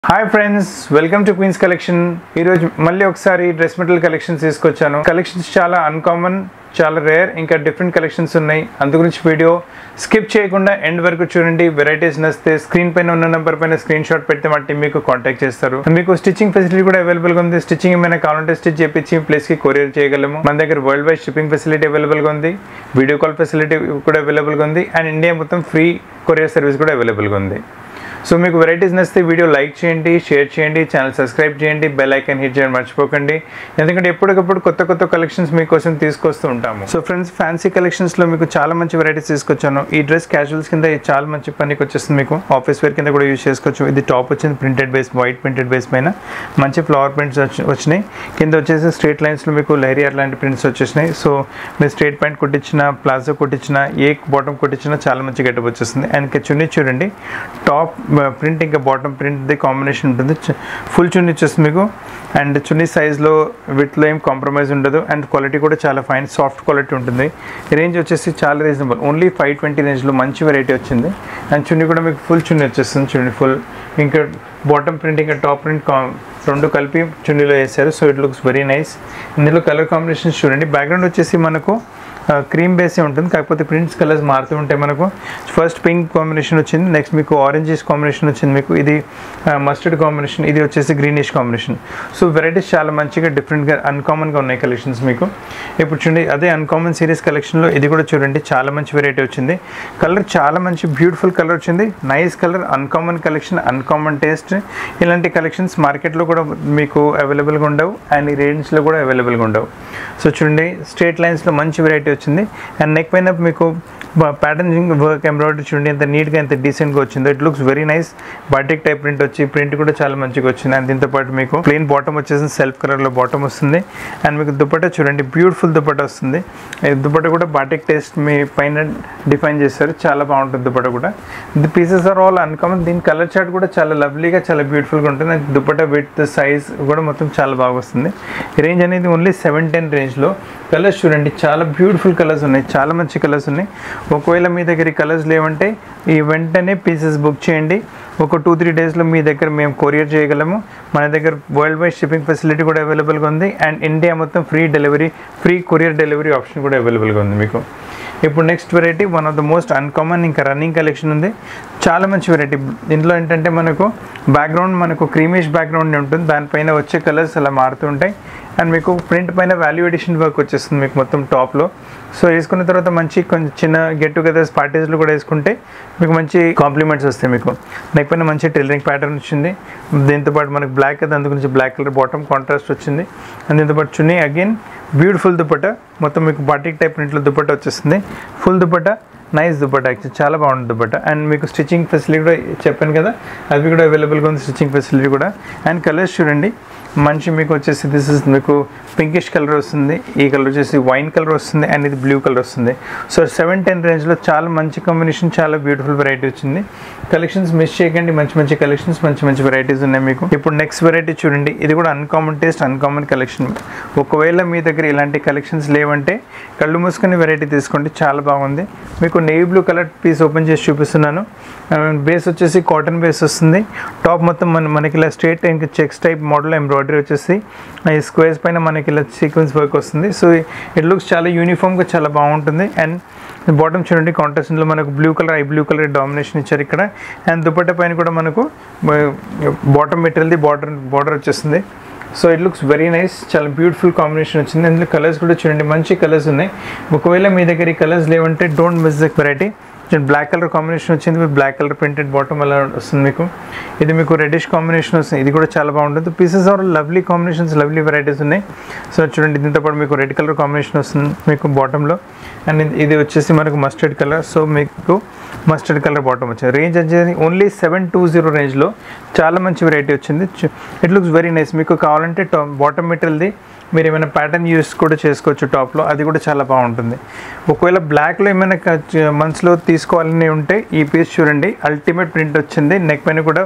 hi friends welcome to Queens collection ఈరోజు మళ్ళీ ఒకసారి డ్రెస్ మెటీరియల్ కలెక్షన్స్ తీసుకొచ్చాను కలెక్షన్స్ చాలా అన్కామన్ చాలా రేర్ ఇంకా డిఫరెంట్ కలెక్షన్స్ ఉన్నాయి అందు గురించి వీడియో స్కిప్ చేయకుండా ఎండ్ వరకు చూడండి వెరైటీస్ నచ్చితే స్క్రీన్ పైన ఉన్న నెంబర్ పైన స్క్రీన్ షాట్ పెడితే మా టీం మీకు కాంటాక్ట్ చేస్తారు మీకు స్టిచ్చింగ్ ఫెసిలిటీ కూడా అవైలబుల్ గా ఉంది స్టిచ్చింగ్ ఏమైనా కావాలంటే స్టిచ్ చేపించి ప్లేస్ కి కొరియర్ చేయగలము మన దగ్గర world wide shipping facility available గా ఉంది వీడియో కాల్ ఫెసిలిటీ కూడా అవైలబుల్ గా ఉంది అండ్ ఇండియా మొత్తం ఫ్రీ కొరియర్ సర్వీస్ కూడా అవైలబుల్ గా ఉంది సో మీకు వెరైటీస్ నచ్చితే వీడియో లైక్ చేయండి షేర్ చేయండి ఛానల్ సబ్స్క్రైబ్ చేయండి బెల్ ఐకాన్ హిట్ చేయండి మర్చిపోకండి ఎందుకంటే ఎప్పటికప్పుడు కొత్త కొత్త కలెక్షన్స్ మీకోసం తీసుకొస్తూ ఉంటాము సో ఫ్రెండ్స్ ఫ్యాన్సీ కలెక్షన్స్లో మీకు చాలా మంచి వెరైటీస్ తీసుకొచ్చాను ఈ డ్రెస్ క్యాజువల్స్ కింద ఇది చాలా మంచి పనికి వచ్చేస్తుంది మీకు ఆఫీస్ వేర్ కింద కూడా యూజ్ చేసుకోవచ్చు ఇది టాప్ వచ్చింది printed base white printed base పైన మంచి ఫ్లవర్ ప్రింట్స్ వచ్చినాయి కింద వచ్చేసి స్ట్రేట్ లైన్స్లో మీకు లైరీ అట్లాంటి ప్రింట్స్ వచ్చేసినాయి సో మీరు స్ట్రేట్ ప్యాంట్ కుట్టించిన ప్లాజో కుట్టించిన ఏ బాటమ్ కుట్టించిన చాలా మంచి గెటప్ వచ్చేస్తుంది అండ్ ఇంకా చున్నీ చూడండి టాప్ ప్రింట్ ఇంకా బాటమ్ ప్రింట్ కాంబినేషన్ ఉంటుంది ఫుల్ చున్నీ వచ్చేస్తుంది మీకు అండ్ చున్నీ సైజ్లో వీటిలో ఏం కాంప్రమైజ్ ఉండదు అండ్ క్వాలిటీ కూడా చాలా ఫైన్ సాఫ్ట్ క్వాలిటీ ఉంటుంది రేంజ్ వచ్చేసి చాలా రీజనబుల్ ఓన్లీ ఫైవ్ ట్వంటీ రేంజ్లో మంచి వెరైటీ వచ్చింది అండ్ చున్నీ కూడా మీకు ఫుల్ చున్నీ వచ్చేస్తుంది చూడండి ఫుల్ ఇంకా బాటమ్ ప్రింట్ ఇంకా టాప్ ప్రింట్ రెండు కలిపి చున్నీలో వేసారు so it looks very nice ఇందులో కలర్ కాంబినేషన్స్ చూడండి బ్యాక్గ్రౌండ్ వచ్చేసి మనకు క్రీమ్ బేసే ఉంటుంది కాకపోతే ప్రింట్స్ కలర్స్ మారుతూ ఉంటాయి మనకు ఫస్ట్ పింక్ కాంబినేషన్ వచ్చింది నెక్స్ట్ మీకు ఆరెంజెస్ కాంబినేషన్ వచ్చింది మీకు ఇది మస్టర్డ్ కాంబినేషన్ ఇది వచ్చేసి గ్రీనిష్ కాంబినేషన్ సో వెరైటీస్ చాలా మంచిగా డిఫరెంట్గా అన్కామన్గా ఉన్నాయి కలెక్షన్స్ మీకు ఇప్పుడు చూడండి అదే అన్కామన్ సిరీస్ కలెక్షన్లో ఇది కూడా చూడండి చాలా మంచి వెరైటీ వచ్చింది కలర్ చాలా మంచి బ్యూటిఫుల్ కలర్ వచ్చింది nice colour uncommon collection uncommon taste ఇలాంటి కలెక్షన్స్ మార్కెట్లో కూడా మీకు అవైలబుల్గా ఉండవు అండ్ ఈ రేంజ్లో కూడా అవైలబుల్గా ఉండవు సో చూడండి స్ట్రేట్ లైన్స్లో మంచి వెరైటీ వచ్చింది అండ్ నెక్ పైన మీకు ప్యాటర్న్ వర్క్ ఎంబ్రాయిడరీ చూడండి ఎంత నీట్గా ఎంత డీసెంట్గా వచ్చిందో it looks very nice batik type print వచ్చి ప్రింట్ కూడా చాలా మంచిగా వచ్చింది అండ్ దీంతో పాటు మీకు ప్లెయిన్ బాటమ్ వచ్చేసి సెల్ఫ్ కలర్లో బాటమ్ వస్తుంది అండ్ మీకు దుపట్టా చూడండి బ్యూటిఫుల్ దుపట్టా వస్తుంది ఈ దుపట్టా కూడా బాటిక్ టేస్ట్ మీ పైన డిఫైన్ చేస్తారు చాలా బాగుంటుంది దుపట్టా కూడా the pieces are all uncommon దీని కలర్ చార్ట్ కూడా చాలా లవ్లీగా చాలా బ్యూటిఫుల్గా ఉంటుంది అండ్ దుపట్టా విత్ సైజ్ కూడా మొత్తం చాలా బాగా వస్తుంది రేంజ్ అనేది ఓన్లీ సెవెన్ టెన్ రేంజ్లో కలర్స్ చూడండి చాలా బ్యూటిఫుల్ కలర్స్ ఉన్నాయి చాలా మంచి కలర్స్ ఉన్నాయి ఒకవేళ మీ దగ్గర ఈ కలర్స్ లేవంటే ఈ వెంటనే పీసెస్ బుక్ చేయండి ఒక టూ త్రీ డేస్లో మీ దగ్గర మేము కొరియర్ చేయగలము మన దగ్గర వరల్డ్ వైడ్ షిప్పింగ్ ఫెసిలిటీ కూడా అవైలబుల్గా ఉంది అండ్ ఇండియా మొత్తం free delivery free courier delivery option కూడా అవైలబుల్గా ఉంది మీకు ఇప్పుడు next variety one of the most uncommon ఇంకా రన్నింగ్ కలెక్షన్ ఉంది చాలా మంచి వెరైటీ దీంట్లో ఏంటంటే మనకు బ్యాక్గ్రౌండ్ మనకు క్రీమిష్ బ్యాక్గ్రౌండ్ ఉంటుంది దానిపైన వచ్చే కలర్స్ అలా మారుతుంటాయి అండ్ మీకు ప్రింట్ పైన వాల్యూ ఎడిషన్ వర్క్ వచ్చేస్తుంది మీకు మొత్తం టాప్లో సో వేసుకున్న తర్వాత మంచి కొంచెం చిన్న గెట్ టుగెదర్స్ పార్టీస్లో కూడా వేసుకుంటే మీకు మంచి కాంప్లిమెంట్స్ వస్తాయి మీకు నెక్ పైన మంచి టైలరింగ్ ప్యాటర్న్ వచ్చింది దీంతో పాటు మనకు బ్లాక్ కదా అందు గురించి బ్లాక్ కలర్ బాటమ్ కాంట్రాస్ట్ వచ్చింది అండ్ దీంతో పాటు చున్నీ అగైన్ బ్యూటిఫుల్ దుపట్ట మొత్తం మీకు బాటిక్ టైప్ ప్రింట్లో దుపట్ట వచ్చేస్తుంది full dupatta nice dupatta actual చాలా బాగుంటుంది దుపట్ట అండ్ మీకు స్టిచ్చింగ్ ఫెసిలిటీ కూడా చెప్పాను కదా అది కూడా అవైలబుల్గా ఉంది స్టిచ్చింగ్ ఫెసిలిటీ కూడా అండ్ కలర్స్ చూడండి మంచి మీకు వచ్చేసి దిస్ ఇస్ మీకు పింకిష్ కలర్ వస్తుంది ఈ కలర్ వచ్చేసి వైన్ కలర్ వస్తుంది అండ్ ఇది బ్లూ కలర్ వస్తుంది సో సెవెన్ టెన్ రేంజ్లో చాలా మంచి కాంబినేషన్ చాలా బ్యూటిఫుల్ వెరైటీ వచ్చింది కలెక్షన్స్ మిస్ చేయకండి మంచి మంచి కలెక్షన్స్ మంచి మంచి వెరైటీస్ ఉన్నాయి మీకు ఇప్పుడు నెక్స్ట్ వెరైటీ చూడండి ఇది కూడా అన్కామన్ టేస్ట్ అన్కామన్ కలెక్షన్ ఒకవేళ మీ దగ్గర ఇలాంటి కలెక్షన్స్ లేవంటే కళ్ళు మూసుకొని వెరైటీ తీసుకోండి చాలా బాగుంది మీకు navy blue colour piece open చేసి చూపిస్తున్నాను బేస్ వచ్చేసి కాటన్ బేస్ వస్తుంది టాప్ మొత్తం మన మనకి ఇలా స్ట్రేట్ ఇంకా చెక్స్ టైప్ మోడల్ ఎంబ్రాయిడరీ వచ్చేసి ఈ స్క్వేర్స్ పైన మనకి ఇలా సీక్వెన్స్ వర్క్ వస్తుంది సో ఇట్ లుక్స్ చాలా యూనిఫామ్గా చాలా బాగుంటుంది అండ్ బాటమ్ చూడండి కాంట్రాస్ట్లో మనకు blue colour I blue colour domination ఇచ్చారు ఇక్కడ అండ్ దుపట్టా పైన కూడా మనకు బాటమ్ మెటీరియల్ది బార్డర్ బార్డర్ వచ్చేస్తుంది so it looks very nice చాలా బ్యూటిఫుల్ కాంబినేషన్ వచ్చింది అందులో కలర్స్ కూడా చూడండి మంచి కలర్స్ ఉన్నాయి ఒకవేళ మీ దగ్గర ఈ కలర్స్ లేవంటే don't miss the variety black colour combination వచ్చింది with black colour printed bottom అలా వస్తుంది మీకు ఇది మీకు రెడిష్ కాంబినేషన్ వస్తుంది ఇది కూడా చాలా బాగుంటుంది pieces are lovely combinations lovely varieties ఉన్నాయి సో చూడండి దీంతో పాటు మీకు రెడ్ కలర్ కాంబినేషన్ వస్తుంది మీకు బాటంలో అండ్ ఇది వచ్చేసి మనకు మస్టర్డ్ కలర్ సో మీకు మస్టర్డ్ కలర్ బాటమ్ వచ్చింది రేంజ్ వచ్చేసి ఓన్లీ సెవెన్ టూ జీరో రేంజ్లో చాలా మంచి వెరైటీ వచ్చింది ఇట్ లుక్స్ వెరీ నైస్ మీకు కావాలంటే బాటమ్ మెటీరియల్ది మీరు ఏమైనా ప్యాటర్న్ యూస్ కూడా చేసుకోవచ్చు టాప్లో అది కూడా చాలా బాగుంటుంది ఒకవేళ బ్లాక్లో ఏమైనా మంత్స్లో తీసుకోవాలని ఉంటే ఈ పీస్ చూడండి అల్టిమేట్ ప్రింట్ వచ్చింది నెక్ పైన కూడా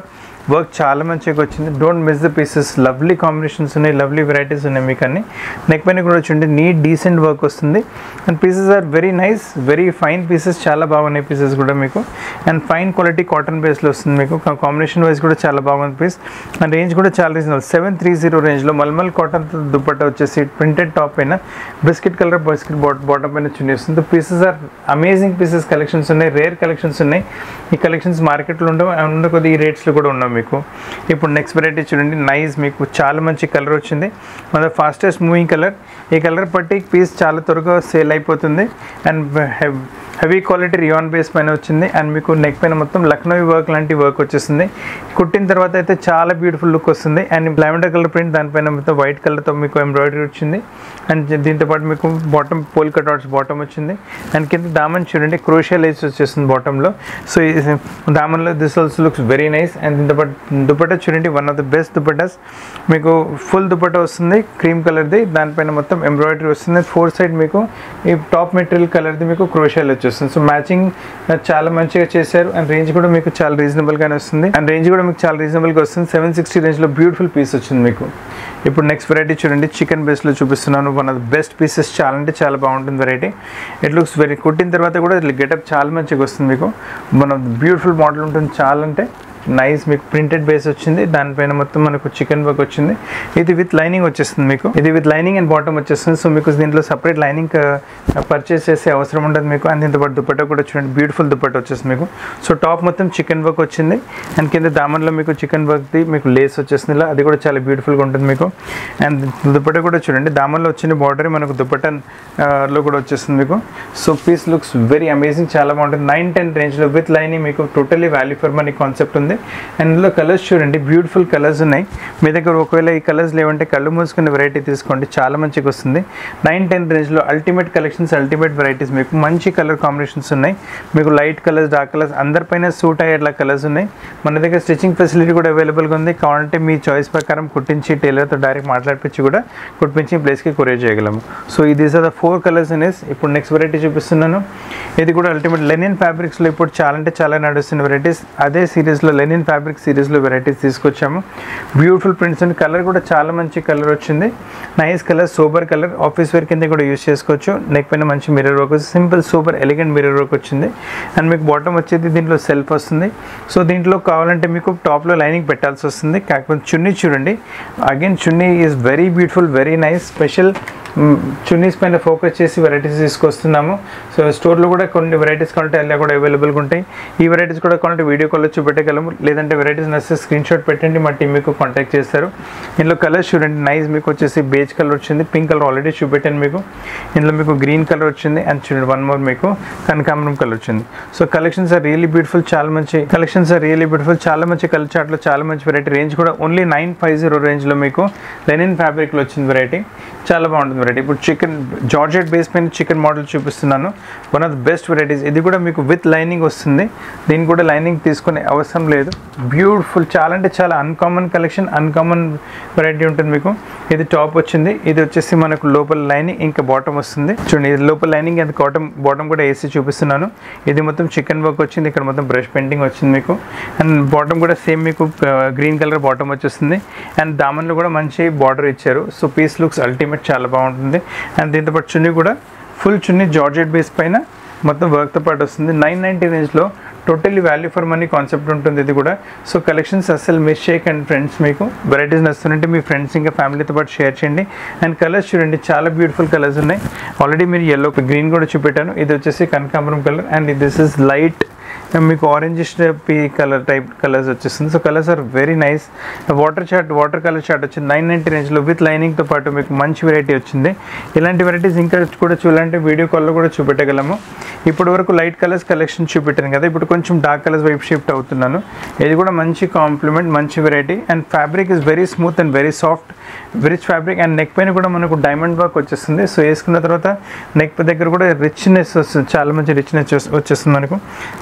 వర్క్ చాలా మంచిగా వచ్చింది don't miss the pieces lovely combinations ఉన్నాయి లవ్లీ వెరైటీస్ ఉన్నాయి మీకు అన్ని నెక్ పైన కూడా వచ్చింది నీట్ డీసెంట్ వర్క్ వస్తుంది and pieces are very nice very fine pieces చాలా బాగున్నాయి పీసెస్ కూడా మీకు అండ్ ఫైన్ క్వాలిటీ కాటన్ బేస్లో వస్తుంది మీకు కాంబినేషన్ వైజ్ కూడా చాలా బాగుంది పీస్ అండ్ రేంజ్ కూడా చాలా రీజనబుల్ సెవెన్ త్రీ జీరో రేంజ్లో మల్మల్ కాటన్ దుపట్టా వచ్చేసి ప్రింటెడ్ టాప్ పైన బిస్కెట్ కలర్ బిస్కెట్ బాటమ్ పైన చున్నీ వస్తుంది pieces are amazing pieces collections ఉన్నాయి రేర్ కలెక్షన్స్ ఉన్నాయి ఈ కలెక్షన్స్ మార్కెట్లో ఉండవు ఉన్న కొద్ది ఈ రేట్స్లో కూడా ఉన్నాం మీకు ఇప్పుడు నెక్స్ట్ వెరైటీ చూడండి నైస్ మీకు చాలా మంచి కలర్ వచ్చింది మన ఫాస్టెస్ట్ మూవింగ్ కలర్ ఈ కలర్ పట్టి పీస్ చాలా త్వరగా సేల్ అయిపోతుంది and heavy quality rayon base పైన వచ్చింది అండ్ మీకు నెక్ పైన మొత్తం లక్నో వర్క్ లాంటి వర్క్ వచ్చేస్తుంది కుట్టిన తర్వాత అయితే చాలా బ్యూటిఫుల్ లుక్ వస్తుంది అండ్ లావెండర్ కలర్ ప్రింట్ దానిపైన మొత్తం వైట్ కలర్తో మీకు ఎంబ్రాయిడరీ వచ్చింది అండ్ దీంతో పాటు మీకు బాటమ్ పోల్ కట్అవుట్స్ బాటమ్ వచ్చింది అండ్ కింద దామన్ చూడండి క్రోషియా లేస్ వచ్చేస్తుంది బాటంలో సో ఈ దామన్లో this also looks very nice and దీంతో పాటు దుపట్టా చూడండి one of the best dupattas మీకు ఫుల్ దుపట్టా వస్తుంది క్రీమ్ కలర్ది దానిపైన మొత్తం ఎంబ్రాయిడరీ వస్తుంది ఫోర్ సైడ్ మీకు ఈ టాప్ మెటీరియల్ కలర్ది మీకు క్రోషియాలు వచ్చేస్తుంది సో మ్యాచింగ్ చాలా మంచిగా చేశారు అండ్ రేంజ్ కూడా మీకు చాలా రీజనబుల్గానే వస్తుంది అండ్ రేంజ్ కూడా మీకు చాలా రీజనబుల్గా వస్తుంది సెవెన్ సిక్స్టీ రేంజ్లో బ్యూటిఫుల్ పీస్ వచ్చింది మీకు ఇప్పుడు నెక్స్ట్ వెరైటీ చూడండి చికెన్ బేస్లో చూపిస్తున్నాను one of the best pieces చాలా అంటే చాలా బాగుంటుంది వెరైటీ ఇట్ లుక్స్ వెరీ కుట్టిన తర్వాత కూడా గెటప్ చాలా మంచిగా వస్తుంది మీకు one of the beautiful model ఉంటుంది చాలా అంటే నైస్ మీకు ప్రింటెడ్ బేస్ వచ్చింది దానిపైన మొత్తం మనకు చికెన్ వర్క్ వచ్చింది ఇది విత్ లైనింగ్ వచ్చేస్తుంది మీకు ఇది విత్ లైనింగ్ అండ్ బాటమ్ వచ్చేస్తుంది సో మీకు దీంట్లో సపరేట్ లైనింగ్ పర్చేస్ చేసే అవసరం ఉండదు మీకు అండ్ దీంతో పాటు దుపట్టా కూడా చూడండి బ్యూటిఫుల్ దుపట్టా వచ్చేస్తుంది మీకు సో టాప్ మొత్తం చికెన్ వర్క్ వచ్చింది అండ్ కింద దామన్లో మీకు చికెన్ వర్క్ది మీకు లేస్ వచ్చేస్తుంది ఇలా అది కూడా చాలా బ్యూటిఫుల్గా ఉంటుంది మీకు అండ్ దుపట్టా కూడా చూడండి దామన్లో వచ్చిన బార్డర్ మనకు దుపట్టా లో కూడా వచ్చేస్తుంది మీకు so piece looks very amazing చాలా బాగుంటుంది నైన్ టెన్ రేంజ్లో విత్ లైనింగ్ మీకు totally value for money concept ఉంది అండ్ ఇందులో కలర్స్ చూడండి బ్యూటిఫుల్ కలర్స్ ఉన్నాయి మీ దగ్గర ఒకవేళ ఈ కలర్స్ లేవంటే కళ్ళు మూసుకునే వెరైటీ తీసుకోండి చాలా మంచిగా వస్తుంది నైన్ టెన్ రేంజ్లో అల్టిమేట్ కలెక్షన్స్ అల్టిమేట్ వెరైటీస్ మీకు మంచి కలర్ కాంబినేషన్స్ ఉన్నాయి మీకు లైట్ కలర్స్ డార్క్ కలర్స్ అందరిపైన సూట్ అయ్యేట్లా కలర్స్ ఉన్నాయి మన దగ్గర స్టిచ్చింగ్ ఫెసిలిటీ కూడా అవైలబుల్గా ఉంది కావాలంటే మీ చాయిస్ ప్రకారం కుట్టించి టైలర్తో డైరెక్ట్ మాట్లాడిపించి కూడా కుట్టించి ప్లేస్కి కొరియర్ చేయగలము సో ఇది are the four colours is ఇప్పుడు నెక్స్ట్ వెరైటీ చూపిస్తున్నాను ఇది కూడా అల్టిమేట్ లెనిన్ ఫ్యాబ్రిక్స్లో ఇప్పుడు చాలా అంటే చాలా నడుస్తున్న వెరైటీస్ అదే సిరీస్లో లెనిన్ ఫ్యాబ్రిక్ సిరీస్లో వెరైటీస్ తీసుకొచ్చాము బ్యూటిఫుల్ ప్రింట్స్ అండ్ కలర్ కూడా చాలా మంచి కలర్ వచ్చింది nice colour super colour office wear కింద కూడా యూస్ చేసుకోవచ్చు నెక్ పైన మంచి mirror work simple super elegant mirror work వచ్చింది అండ్ మీకు బాటమ్ వచ్చేది దీంట్లో సెల్ఫ్ వస్తుంది సో దీంట్లో కావాలంటే మీకు టాప్లో లైనింగ్ పెట్టాల్సి వస్తుంది కాకపోతే చున్నీ చూడండి again chunni is very beautiful very nice special chunnis పైన ఫోకస్ చేసి వెరైటీస్ తీసుకొస్తున్నాము సో స్టోర్లో కూడా కొన్ని వెరైటీస్ కావాలంటే అలా కూడా అవైలబుల్గా ఉంటాయి ఈ వెరైటీస్ కూడా కావాలంటే వీడియో కాల్లో చూపెట్టగలము లేదంటే వెరైటీస్ నచ్చితే స్క్రీన్ షాట్ పెట్టండి మా టీం మీకు కాంటాక్ట్ చేస్తారు ఇందులో కలర్స్ చూడండి నైస్ మీకు వచ్చేసి బేజ్ కలర్ వచ్చింది పింక్ కలర్ ఆల్రెడీ చూపెట్టాను మీకు ఇందులో మీకు గ్రీన్ కలర్ వచ్చింది అండ్ చూడండి వన్ మోర్ మీకు కనకాంబరం కలర్ వచ్చింది so collections are really beautiful చాలా మంచి కలెక్షన్స్ ఆర్ రియలీ బ్యూటిఫుల్ చాలా మంచి కలర్ చార్ట్లో చాలా మంచి వెరైటీ రేంజ్ కూడా ఓన్లీ నైన్ ఫైవ్ జీరో రేంజ్లో మీకు లెనిన్ ఫ్యాబ్రిక్లో వచ్చింది వెరైటీ చాలా బాగుంటుంది వెరైటీ ఇప్పుడు చికెన్ జార్జెట్ బేస్ పైన చికెన్ మోడల్ చూపిస్తున్నాను one of the best varieties ఇది కూడా మీకు విత్ లైనింగ్ వస్తుంది దీనికి కూడా లైనింగ్ తీసుకునే అవసరం లేదు బ్యూటిఫుల్ చాలా అంటే చాలా అన్కామన్ కలెక్షన్ అన్కామన్ వెరైటీ ఉంటుంది మీకు ఇది టాప్ వచ్చింది ఇది వచ్చేసి మనకు లోపల లైనింగ్ ఇంకా బాటమ్ వస్తుంది చూడండి ఇది లోపల లైనింగ్ అండ్ కాటమ్ బాటమ్ కూడా వేసి చూపిస్తున్నాను ఇది మొత్తం చికెన్ వర్క్ వచ్చింది ఇక్కడ మొత్తం బ్రష్ పెయింటింగ్ వచ్చింది మీకు అండ్ బాటమ్ కూడా సేమ్ మీకు గ్రీన్ కలర్ బాటమ్ వచ్చేస్తుంది అండ్ దామన్లో కూడా మంచి బార్డర్ ఇచ్చారు సో పీస్ లుక్స్ అల్టిమేట్ చాలా బాగుంటుంది అండ్ దీంతో పాటు చున్నీ కూడా ఫుల్ చున్నీ జార్జెట్ బేస్ పైన మొత్తం వర్క్తో పాటు వస్తుంది నైన్ నైంటీ రేంజ్లో totally value for money concept ఉంటుంది ఇది కూడా సో కలెక్షన్స్ అస్సలు మిస్ చేయకండి ఫ్రెండ్స్ మీకు వెరైటీస్ నచ్చుతుంటే మీ ఫ్రెండ్స్ ఇంకా ఫ్యామిలీతో పాటు షేర్ చేయండి అండ్ కలర్స్ చూడండి చాలా బ్యూటిఫుల్ కలర్స్ ఉన్నాయి ఆల్రెడీ మీరు ఎల్లో గ్రీన్ కూడా చూపెట్టాను ఇది వచ్చేసి కనకాంబరం colour and this is light మీకు ఆరెంజ్ పీ కలర్ టైప్ కలర్స్ వచ్చేస్తుంది so colours are very nice water chart water colour chart వచ్చింది నైన్ నైంటీ రేంజ్లో విత్ లైనింగ్తో పాటు మీకు మంచి వెరైటీ వచ్చింది ఇలాంటి వెరైటీస్ ఇంకా కూడా చూడాలంటే వీడియో కాల్లో కూడా చూపెట్టగలము ఇప్పటి వరకు లైట్ కలర్స్ కలెక్షన్ చూపెట్టాను కదా ఇప్పుడు కొంచెం డార్క్ కలర్స్ వైపు షిఫ్ట్ అవుతున్నాను ఇది కూడా మంచి కాంప్లిమెంట్ మంచి variety and fabric is very smooth and very soft rich fabric and neck పైన కూడా మనకు డైమండ్ వర్క్ వచ్చేస్తుంది సో వేసుకున్న తర్వాత నెక్ దగ్గర కూడా రిచ్నెస్ వస్తుంది చాలా మంచి రిచ్నెస్ వచ్చేస్తుంది మనకు నైస్ నెక్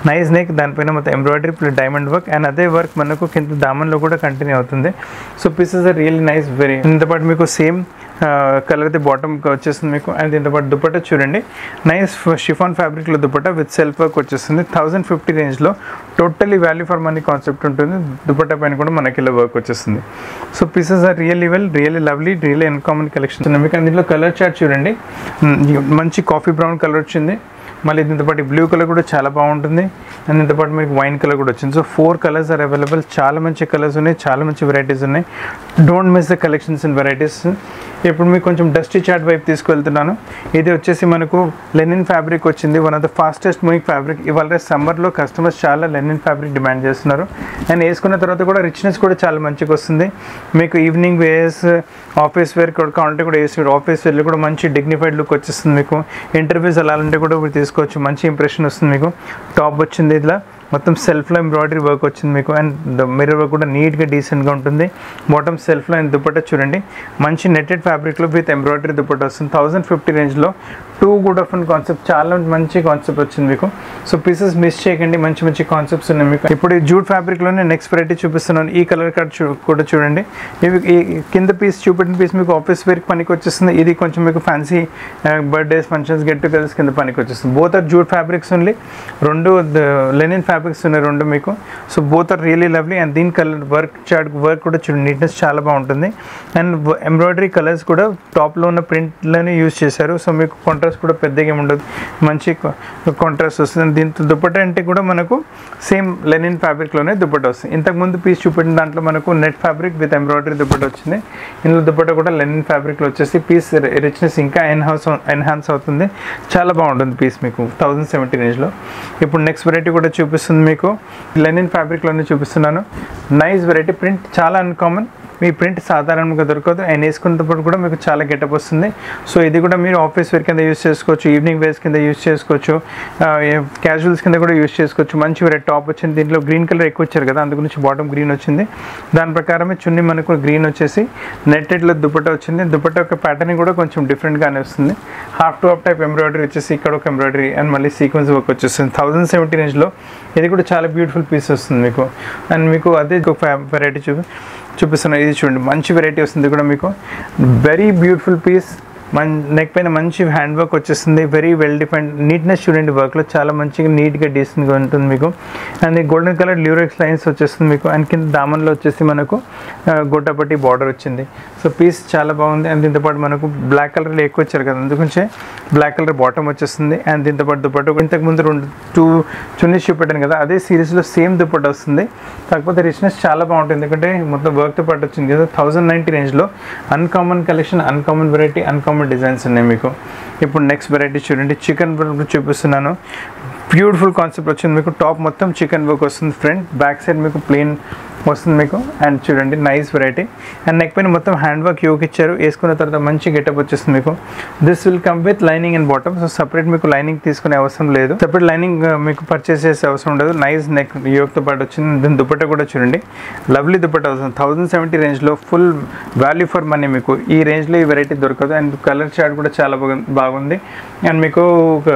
నెక్ దానిపైన మొత్తం embroidery plus diamond work and అదే వర్క్ మనకు కింద దామన్లో కూడా కంటిన్యూ అవుతుంది so pieces are really nice very దీంతో పాటు మీకు సేమ్ కలర్ అయితే బాటమ్ వచ్చేస్తుంది మీకు అండ్ దీంతో పాటు దుపట్టా చూడండి నైస్ షిఫాన్ ఫ్యాబ్రిక్లో దుపట్టా విత్ సెల్ఫ్ వర్క్ వచ్చేస్తుంది థౌసండ్ ఫిఫ్టీ రేంజ్లో totally value for money concept ఉంటుంది దుపట్టా పైన కూడా మనకి ఇలా వర్క్ వచ్చేస్తుంది so pieces are really well really lovely really uncommon collection ఉన్నాయి మీకు అండ్ దీంట్లో కలర్ చార్ట్ చూడండి మ్, మంచి కాఫీ బ్రౌన్ కలర్ వచ్చింది మళ్ళీ దీంతో పాటు బ్లూ కలర్ కూడా చాలా బాగుంటుంది అండ్ దీంతో పాటు మీకు వైన్ కలర్ కూడా వచ్చింది so four colours are available చాలా మంచి కలర్స్ ఉన్నాయి చాలా మంచి వెరైటీస్ ఉన్నాయి don't miss the collections and varieties ఇప్పుడు మీకు కొంచెం డస్టీ చాట్ వైపు తీసుకువెళ్తున్నాను ఇది వచ్చేసి మనకు లెనిన్ ఫ్యాబ్రిక్ వచ్చింది one of the fastest moving fabric ఇవాళ సమ్మర్లో కస్టమర్స్ చాలా లెనిన్ ఫ్యాబ్రిక్ డిమాండ్ చేస్తున్నారు అండ్ వేసుకున్న తర్వాత కూడా రిచ్నెస్ కూడా చాలా మంచిగా వస్తుంది మీకు ఈవినింగ్ వేస్ ఆఫీస్ వేర్ కూడా కావాలంటే కూడా వేసి ఆఫీస్ వేర్లో కూడా మంచి డిగ్నిఫైడ్ లుక్ వచ్చేస్తుంది మీకు ఇంటర్వ్యూస్ వెళ్ళాలంటే కూడా మీరు తీసుకోవచ్చు మంచి ఇంప్రెషన్ వస్తుంది మీకు టాప్ వచ్చింది ఇట్లా మొత్తం సెల్ఫ్లో ఎంబ్రాయిడరీ వర్క్ వచ్చింది మీకు అండ్ మిర్రర్ వర్క్ కూడా నీట్గా డీసెంట్గా ఉంటుంది బాటమ్ సెల్ఫ్లో అండ్ దుపట్టా చూడండి మంచి నెట్టెడ్ ఫ్యాబ్రిక్లో విత్ ఎంబ్రాయిడరీ దుపట్టా వస్తుంది థౌసండ్ ఫిఫ్టీ రేంజ్లో too good of and concept చాలా మంచి కాన్సెప్ట్ వచ్చింది మీకు సో పీసెస్ మిస్ చేయకండి మంచి మంచి కాన్సెప్ట్స్ ఉన్నాయి మీకు ఇప్పుడు ఈ జూట్ ఫ్యాబ్రిక్లోనే నెక్స్ట్ వెరైటీ చూపిస్తున్నాను ఈ కలర్ కార్డ్ చూ కూడా చూడండి ఇవి ఈ కింద పీస్ చూపెట్టిన పీస్ మీకు ఆఫీస్ వేర్కి పనికి వచ్చేస్తుంది ఇది కొంచెం మీకు fancy birthdays functions get togethers కింద పనికి వచ్చేస్తుంది both are jute fabrics only రెండు లెనిన్ ఫ్యాబ్రిక్స్ ఉన్నాయి రెండు మీకు so both are really lovely and దీని కలర్ వర్క్ చార్ట్ వర్క్ కూడా చూడండి నీట్నెస్ చాలా బాగుంటుంది అండ్ ఎంబ్రాయిడరీ కలర్స్ కూడా టాప్లో ఉన్న ప్రింట్లోనే యూజ్ చేశారు సో మీకు కాంట్రాస్ట్ కూడా పెద్దగా ఏమి ఉండదు మంచి కాంట్రాస్ట్ వస్తుంది దీంతో దుపట్టా అంటే కూడా మనకు సేమ్ లెనిన్ ఫ్యాబ్రిక్లోనే దుపట్టా వస్తుంది ఇంతకుముందు పీస్ చూపెట్టిన దాంట్లో మనకు net fabric with embroidery dupatta వచ్చింది ఇందులో దుపట్టా కూడా లెనిన్ ఫ్యాబ్రిక్లో వచ్చేసి పీస్ రిచ్నెస్ ఇంకా ఎన్హాన్స్ ఎన్హాన్స్ అవుతుంది చాలా బాగుంటుంది పీస్ మీకు థౌజండ్ సెవెంటీ రేంజ్లో ఇప్పుడు నెక్స్ట్ వెరైటీ కూడా చూపిస్తుంది మీకు లెనిన్ ఫ్యాబ్రిక్లోనే చూపిస్తున్నాను నైస్ వెరైటీ ప్రింట్ చాలా అన్కామన్ మీ ప్రింట్ సాధారణంగా దొరకదు అండ్ వేసుకున్నప్పుడు కూడా మీకు చాలా గెటప్ వస్తుంది సో ఇది కూడా మీరు ఆఫీస్ వేర్ కింద యూస్ చేసుకోవచ్చు ఈవినింగ్ వేర్స్ కింద యూస్ చేసుకోవచ్చు క్యాజువల్స్ కింద కూడా యూస్ చేసుకోవచ్చు మంచి వెరైటీ టాప్ వచ్చింది దీంట్లో గ్రీన్ కలర్ ఎక్కువ వచ్చారు కదా అందు గురించి బాటమ్ గ్రీన్ వచ్చింది దాని ప్రకారమే చున్నీ మనకు గ్రీన్ వచ్చేసి నెట్టెడ్లో దుపట్టా వచ్చింది దుపట్టా యొక్క ప్యాటర్న్ కూడా కొంచెం డిఫరెంట్గానే వస్తుంది half to half type embroidery వచ్చేసి ఇక్కడ ఒక ఎంబ్రాయిడరీ అండ్ మళ్ళీ సీక్వెన్స్ వర్క్ వచ్చేస్తుంది థౌసండ్ సెవెంటీ రేంజ్లో ఇది కూడా చాలా బ్యూటిఫుల్ పీస్ వస్తుంది మీకు అండ్ మీకు అదే ఒక వెరైటీ చూపి చూపిస్తున్నా ఇది చూడండి మంచి వెరైటీ వస్తుంది కూడా మీకు వెరీ బ్యూటిఫుల్ పీస్ మన్ నెక్ పైన మంచి హ్యాండ్ వర్క్ వచ్చేస్తుంది వెరీ వెల్ డిఫైన్డ్ నీట్నెస్ చూడండి వర్క్లో చాలా మంచిగా నీట్గా డీసెంట్గా ఉంటుంది మీకు and golden colour lurex lines వచ్చేస్తుంది మీకు అండ్ కింద దామన్లో వచ్చేసి మనకు ఆ, గొట్టపట్టి బార్డర్ వచ్చింది సో పీస్ చాలా బాగుంది అండ్ దీంతో పాటు మనకు బ్లాక్ కలర్లో ఎక్కువ వచ్చారు కదా అందుకుంచే బ్లాక్ కలర్ బాటమ్ వచ్చేస్తుంది అండ్ దీంతో పాటు దుపట్ట ఇంతకు ముందు రెండు టూ చున్నీస్ చూపెట్టాను కదా అదే సిరీస్లో సేమ్ దుపట్ట వస్తుంది కాకపోతే రిచ్నెస్ చాలా బాగుంటుంది ఎందుకంటే మొత్తం వర్క్తో పాటు వచ్చింది కదా థౌసండ్ నైంటీ రేంజ్లో uncommon collection uncommon variety uncommon designs ఉన్నాయి మీకు ఇప్పుడు నెక్స్ట్ వెరైటీ చూడండి చికెన్ చూపిస్తున్నాను బ్యూటిఫుల్ కాన్సెప్ట్ వచ్చింది మీకు టాప్ మొత్తం చికెన్ వర్క్ వస్తుంది ఫ్రంట్ బ్యాక్ సైడ్ మీకు ప్లెయిన్ వస్తుంది మీకు అండ్ చూడండి నైస్ వెరైటీ అండ్ నెక్ పైన మొత్తం హ్యాండ్ వర్క్ యోక్ ఇచ్చారు వేసుకున్న తర్వాత మంచి గెటప్ వచ్చేస్తుంది మీకు this will come with lining and bottom so separate మీకు లైనింగ్ తీసుకునే అవసరం లేదు సపరేట్ లైనింగ్ మీకు పర్చేస్ చేసే అవసరం ఉండదు నైస్ నెక్ యోక్తో పాటు వచ్చింది దీని దుపట్టా కూడా చూడండి లవ్లీ దుపట్టా వస్తుంది థౌసండ్ సెవెంటీ రేంజ్లో ఫుల్ వాల్యూ ఫర్ మనీ మీకు ఈ రేంజ్లో ఈ వెరైటీ దొరకదు అండ్ కలర్ చార్ట్ కూడా చాలా బాగు- బాగుంది అండ్ మీకు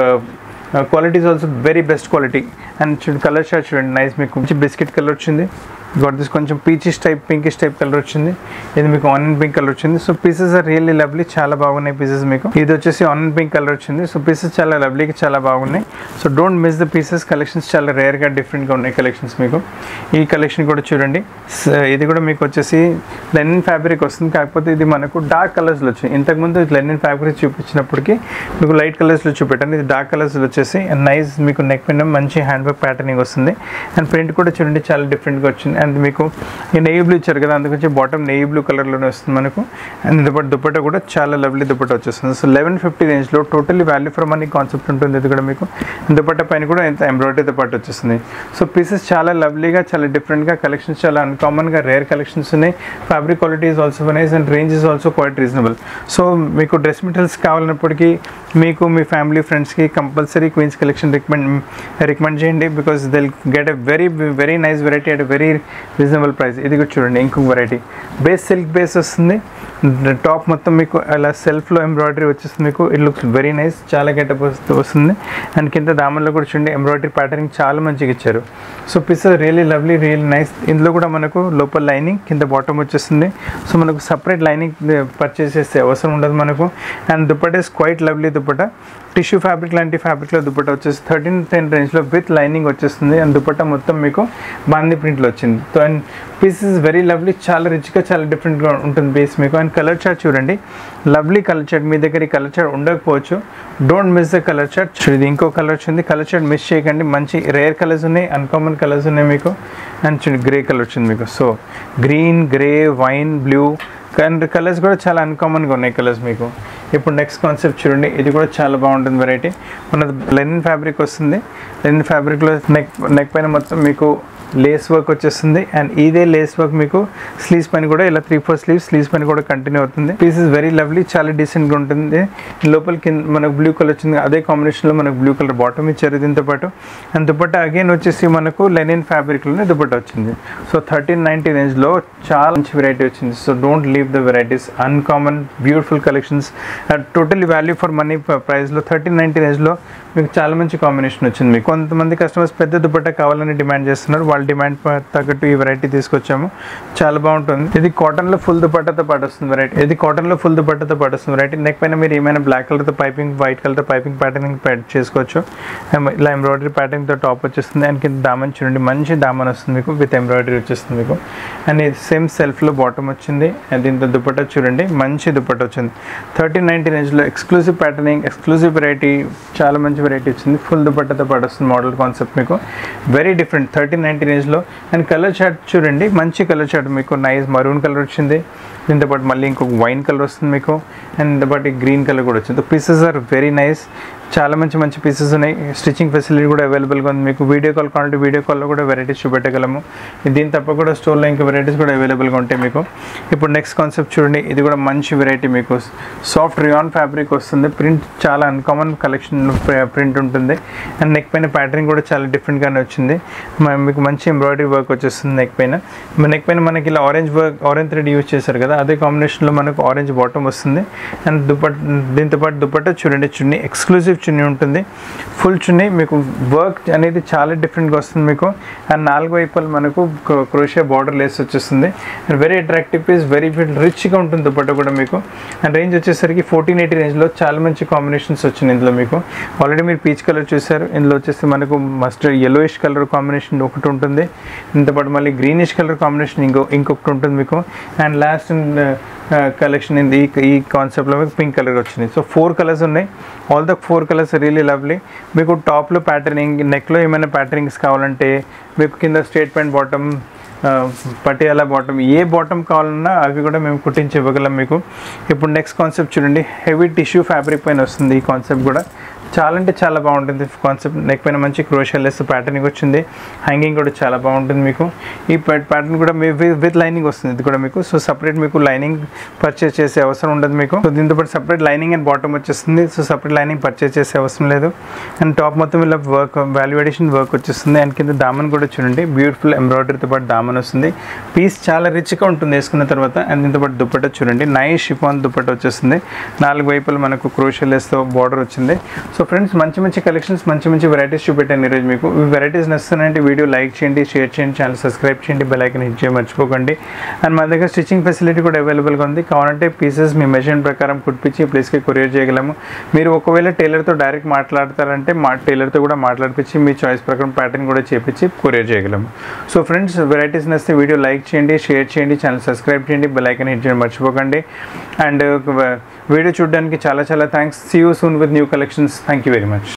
quality is also very best quality and చూడండి కలర్ షార్ట్ చూడండి నైస్ మీకు మంచి బిస్కెట్ కలర్ వచ్చింది గాట్ దిస్ కొంచెం peachish type pinkish type colour వచ్చింది ఇది మీకు ఆనియన్ పింక్ కలర్ వచ్చింది so pieces are really lovely చాలా బాగున్నాయి పీసెస్ మీకు ఇది వచ్చేసి ఆనియన్ పింక్ కలర్ వచ్చింది సో పీసెస్ చాలా లవ్లీగా చాలా బాగున్నాయి so don't miss the pieces collections చాలా రేర్గా డిఫరెంట్గా ఉన్నాయి కలెక్షన్స్ మీకు ఈ కలెక్షన్ కూడా చూడండి స- ఇది కూడా మీకు వచ్చేసి లెనిన్ ఫ్యాబ్రిక్ వస్తుంది కాకపోతే ఇది మనకు డార్క్ కలర్స్లో వచ్చింది ఇంతకుముందు లెనిన్ ఫ్యాబ్రిక్ చూపించినప్పటికీ మీకు లైట్ కలర్స్లో చూపెట్టాను ఇది డార్క్ కలర్స్లో వచ్చేసి నైస్ మీకు నెక్ పైన మంచి హ్యాండ్ వర్క్ ప్యాటర్నింగ్ వస్తుంది అండ్ ప్రింట్ కూడా చూడండి చాలా డిఫరెంట్గా వచ్చింది అండ్ మీకు ఈ నెయ్యి బ్లూ ఇచ్చారు కదా అందుకొచ్చి బాటమ్ నెయ్యి బ్లూ కలర్లోనే వస్తుంది మనకు అండ్ దుపట్ట దుపట్ట కూడా చాలా లవ్లీ దుపట్ట వచ్చేస్తుంది సో లెవెన్ ఫిఫ్టీ రేంజ్లో totally value for money concept ఉంటుంది ఇది కూడా మీకు దుపట్ట పైన కూడా ఎంత ఎంబ్రాయిడరీతో పాటు వచ్చేస్తుంది సో పీసెస్ చాలా లవ్లీగా చాలా డిఫరెంట్గా కలెక్షన్స్ చాలా అన్కామన్గా రేర్ కలెక్షన్స్ ఉన్నాయి fabric quality is also nice and range is also quite reasonable so మీకు డ్రెస్ మెటీరియల్స్ కావాలన్నప్పటికీ మీకు మీ ఫ్యామిలీ ఫ్రెండ్స్కి compulsory Queens collection recommend recommend చేయండి because they'll get a very very nice variety at very reasonable price ఇది కూడా చూడండి ఇంకొక వెరైటీ బేస్ సిల్క్ బేస్ వస్తుంది టాప్ మొత్తం మీకు అలా సెల్ఫ్లో ఎంబ్రాయిడరీ వచ్చేస్తుంది మీకు ఇట్ లుక్స్ వెరీ నైస్ చాలా గెటప్ వస్తుంది అండ్ కింద దామన్లో కూడా చూడండి ఎంబ్రాయిడరీ ప్యాటర్నింగ్ చాలా మంచిగా ఇచ్చారు so piece really lovely really nice ఇందులో కూడా మనకు లోపల లైనింగ్ కింద బాటమ్ వచ్చేస్తుంది సో మనకు సపరేట్ లైనింగ్ పర్చేస్ చేసే అవసరం ఉండదు మనకు and dupatta is quite lovely dupatta tissue fabric లాంటి ఫ్యాబ్రిక్లో దుప్పట వచ్చేసి థర్టీన్ టెన్ రేంజ్లో విత్ లైనింగ్ వచ్చేస్తుంది అండ్ దుప్పట మొత్తం మీకు బాందీ ప్రింట్లో వచ్చింది so and piece is very lovely చాలా రిచ్గా చాలా డిఫరెంట్గా ఉంటుంది పీస్ మీకు అండ్ కలర్ చార్ట్ చూడండి లవ్లీ కలర్ చార్ట్ మీ దగ్గర ఈ కలర్ చార్ట్ ఉండకపోవచ్చు don't miss the colour chart ఇది ఇంకో కలర్ వచ్చింది కలర్ చార్ట్ మిస్ చేయకండి మంచి రేర్ కలర్స్ ఉన్నాయి అన్కామన్ కలర్స్ ఉన్నాయి మీకు అండ్ చూడండి గ్రే కలర్ వచ్చింది మీకు so green grey wine blue and colours కూడా చాలా అన్కామన్గా ఉన్నాయి కలర్స్ మీకు ఇప్పుడు నెక్స్ట్ కాన్సెప్ట్ చూడండి ఇది కూడా చాలా బాగుంటుంది వెరైటీ మన లెనిన్ ఫ్యాబ్రిక్ వస్తుంది లెనిన్ ఫ్యాబ్రిక్లో నెక్ నెక్ పైన మొత్తం మీకు లేస్ వర్క్ వచ్చేస్తుంది అండ్ ఇదే లేస్ వర్క్ మీకు స్లీవ్స్ పైన కూడా ఇలా త్రీ ఫోర్ స్లీవ్స్ స్లీవ్స్ పైన కూడా కంటిన్యూ అవుతుంది పీస్ ఇస్ వెరీ లవ్లీ చాలా డీసెంట్గా ఉంటుంది లోపల కింద మనకు బ్లూ కలర్ వచ్చింది అదే కాంబినేషన్లో మనకు బ్లూ కలర్ బాటమ్ ఇచ్చారు దీంతో పాటు అండ్ దుపట్ట అగైన్ వచ్చేసి మనకు లెనిన్ ఫ్యాబ్రిక్లోనే దుపట్ట వచ్చింది సో థర్టీన్ నైంటీ రేంజ్లో చాలా మంచి వెరైటీ వచ్చింది so don't leave the varieties uncommon beautiful collections totally value for money ప్రైస్లో థర్టీన్ నైంటీ రేంజ్లో మీకు చాలా మంచి కాంబినేషన్ వచ్చింది మీకు కొంతమంది కస్టమర్స్ పెద్ద దుపట్ట కావాలని డిమాండ్ చేస్తున్నారు వాళ్ళ డిమాండ్ తగ్గట్టు ఈ వెరైటీ తీసుకొచ్చాము చాలా బాగుంటుంది ఇది కాటన్లో ఫుల్ దుపట్టతో పాటు వస్తుంది వెరైటీ ఇది కాటన్లో ఫుల్ దుపట్టతో పాటు వస్తుంది వెరైటీ నెక్ పైన మీరు ఏమైనా బ్లాక్ కలర్తో పైపింగ్ వైట్ కలర్తో పైపింగ్ ప్యాటర్నింగ్ చేసుకోవచ్చు ఇలా ఎంబ్రాయిడరీ ప్యాటర్న్తో టాప్ వచ్చేస్తుంది అండ్ కింద దామన్ చూడండి మంచి దామన్ వస్తుంది మీకు విత్ ఎంబ్రాయిడరీ వచ్చేస్తుంది మీకు అండ్ ఇది సేమ్ సెల్ఫ్లో బాటమ్ వచ్చింది అండ్ దీంతో దుపట్ట చూడండి మంచి దుపట్ట వచ్చింది థర్టీన్ నైంటీ రేంజ్లో ఎక్స్క్లూజివ్ ప్యాటర్నింగ్ ఎక్స్క్లూజివ్ వెరైటీ చాలా మంచి వెరైటీ వచ్చింది ఫుల్ దుపట్టతో పాటు వస్తుంది మోడల్ కాన్సెప్ట్ మీకు వెరీ డిఫరెంట్ థర్టీన్ నైంటీ రేంజ్లో అండ్ కలర్ చార్ట్ చూడండి మంచి కలర్ చార్ట్ మీకు నైస్ మరూన్ కలర్ వచ్చింది దీంతో పాటు మళ్ళీ ఇంకొక వైన్ కలర్ వస్తుంది మీకు అండ్ దీంతో పాటు గ్రీన్ కలర్ కూడా వచ్చింది పీసెస్ ఆర్ వెరీ నైస్ చాలా మంచి మంచి పీసెస్ ఉన్నాయి స్టిచ్చింగ్ ఫెసిలిటీ కూడా అవైలబుల్గా ఉంది మీకు వీడియో కాల్ కావాలంటే వీడియో కాల్లో కూడా వెరైటీస్ చూపెట్టగలము దీని తప్ప కూడా స్టోర్లో ఇంకా వెరైటీస్ కూడా అవైలబుల్గా ఉంటాయి మీకు ఇప్పుడు నెక్స్ట్ కాన్సెప్ట్ చూడండి ఇది కూడా మంచి వెరైటీ మీకు సాఫ్ట్ రియాన్ ఫ్యాబ్రిక్ వస్తుంది ప్రింట్ చాలా అన్కామన్ కలెక్షన్ ప్రింట్ ఉంటుంది అండ్ నెక్ పైన ప్యాటర్న్ కూడా చాలా డిఫరెంట్గానే వచ్చింది మ- మీకు మంచి ఎంబ్రాయిడరీ వర్క్ వచ్చేస్తుంది నెక్ పైన నెక్ పైన మనకి ఇలా orange work orange thread use చేశారు కదా అదే కాంబినేషన్లో మనకు ఆరెంజ్ బాటమ్ వస్తుంది అండ్ దుపట్ దీంతో పాటు దుపట్ట చూడండి చున్నీ ఎక్స్క్లూజివ్ చున్నీ ఉంటుంది ఫుల్ చున్నీ మీకు వర్క్ అనేది చాలా డిఫరెంట్గా వస్తుంది మీకు అండ్ నాలుగు వైపులు మనకు క్రోషియా బార్డర్ లేస్ వచ్చేస్తుంది and very attractive piece very రిచ్గా ఉంటుంది దుపట్ట కూడా మీకు అండ్ రేంజ్ వచ్చేసరికి ఫోర్టీన్ ఎయిటీ రేంజ్లో చాలా మంచి కాంబినేషన్స్ వచ్చినాయి ఇందులో మీకు ఆల్రెడీ మీరు పీచ్ కలర్ చూసారు ఇందులో వచ్చేసి మనకు మస్టర్డ్ ఎల్లోయిష్ కలర్ కాంబినేషన్ ఒకటి ఉంటుంది దీంతో పాటు మళ్ళీ గ్రీనిష్ కలర్ కాంబినేషన్ ఇంకో ఇంకొకటి ఉంటుంది మీకు అండ్ లాస్ట్ కలెక్షన్ ఇది ఈ ఈ కాన్సెప్ట్లో మీకు పింక్ కలర్ వచ్చింది సో ఫోర్ కలర్స్ ఉన్నాయి all the four colours really lovely మీకు టాప్లో ప్యాటర్నింగ్ నెక్లో ఏమైనా ప్యాటర్నింగ్స్ కావాలంటే మీకు కింద straight pant bottom Patiala bottom ఏ బాటమ్ కావాలన్నా అవి కూడా మేము కుట్టించి ఇవ్వగలం మీకు ఇప్పుడు నెక్స్ట్ కాన్సెప్ట్ చూడండి హెవీ టిష్యూ ఫ్యాబ్రిక్ పైన వస్తుంది ఈ కాన్సెప్ట్ కూడా చాలా అంటే చాలా బాగుంటుంది కాన్సెప్ట్ నెక్ పైన మంచి క్రోషియల్ లెస్ ప్యాటర్నింగ్ వచ్చింది హ్యాంగింగ్ కూడా చాలా బాగుంటుంది మీకు ఈ ప్యాటర్న్ కూడా మీ విత్ లైనింగ్ వస్తుంది ఇది కూడా మీకు సో సపరేట్ మీకు లైనింగ్ పర్చేస్ చేసే అవసరం ఉండదు మీకు సో దీంతో పాటు సపరేట్ లైనింగ్ అండ్ బాటమ్ వచ్చేస్తుంది సో సపరేట్ లైనింగ్ పర్చేస్ చేసే అవసరం లేదు అండ్ టాప్ మొత్తం ఇలా వర్క్ వాల్యూ అడిషన్ వర్క్ వచ్చేస్తుంది అండ్ కింద దామన్ కూడా చూడండి బ్యూటిఫుల్ ఎంబ్రాయిడరీతో పాటు దామన్ వస్తుంది పీస్ చాలా రిచ్గా ఉంటుంది వేసుకున్న తర్వాత అండ్ దీంతో పాటు దుప్పట చూడండి నైస్ షిఫాన్ దుప్పట వచ్చేస్తుంది నాలుగు వైపులు మనకు క్రోషియల్ లెస్తో బార్డర్ వచ్చింది సో ఫ్రెండ్స్ మంచి మంచి కలెక్షన్స్ మంచి మంచి వెరైటీస్ చూపెట్టాను ఈరోజు మీకు ఈ వెరైటీస్ నచ్చుతున్నాయంటే వీడియో లైక్ చేయండి షేర్ చేయండి ఛానల్ సబ్స్క్రైబ్ చేయండి బెల్ ఐకన్ హిట్ చేయ మర్చిపోకండి అండ్ మా దగ్గర స్టిచ్చింగ్ ఫెసిలిటీ కూడా అవైలబుల్గా ఉంది కావాలంటే పీసెస్ మీ మెషిన్ ప్రకారం కుట్టించి ఈ ప్లేస్కి కొరియర్ చేయగలము మీరు ఒకవేళ టైలర్తో డైరెక్ట్ మాట్లాడతారంటే మా టైలర్తో కూడా మాట్లాడిపించి మీ చాయిస్ ప్రకారం ప్యాటర్న్ కూడా చేపించి కొరియర్ చేయగలము సో ఫ్రెండ్స్ వెరైటీస్ నచ్చితే వీడియో లైక్ చేయండి షేర్ చేయండి ఛానల్ సబ్స్క్రైబ్ చేయండి బెల్ ఐకన్ హిట్ చేయడం మర్చిపోకండి అండ్ వీడియో చూడడానికి చాలా చాలా thanks see you soon with new collections thank you very much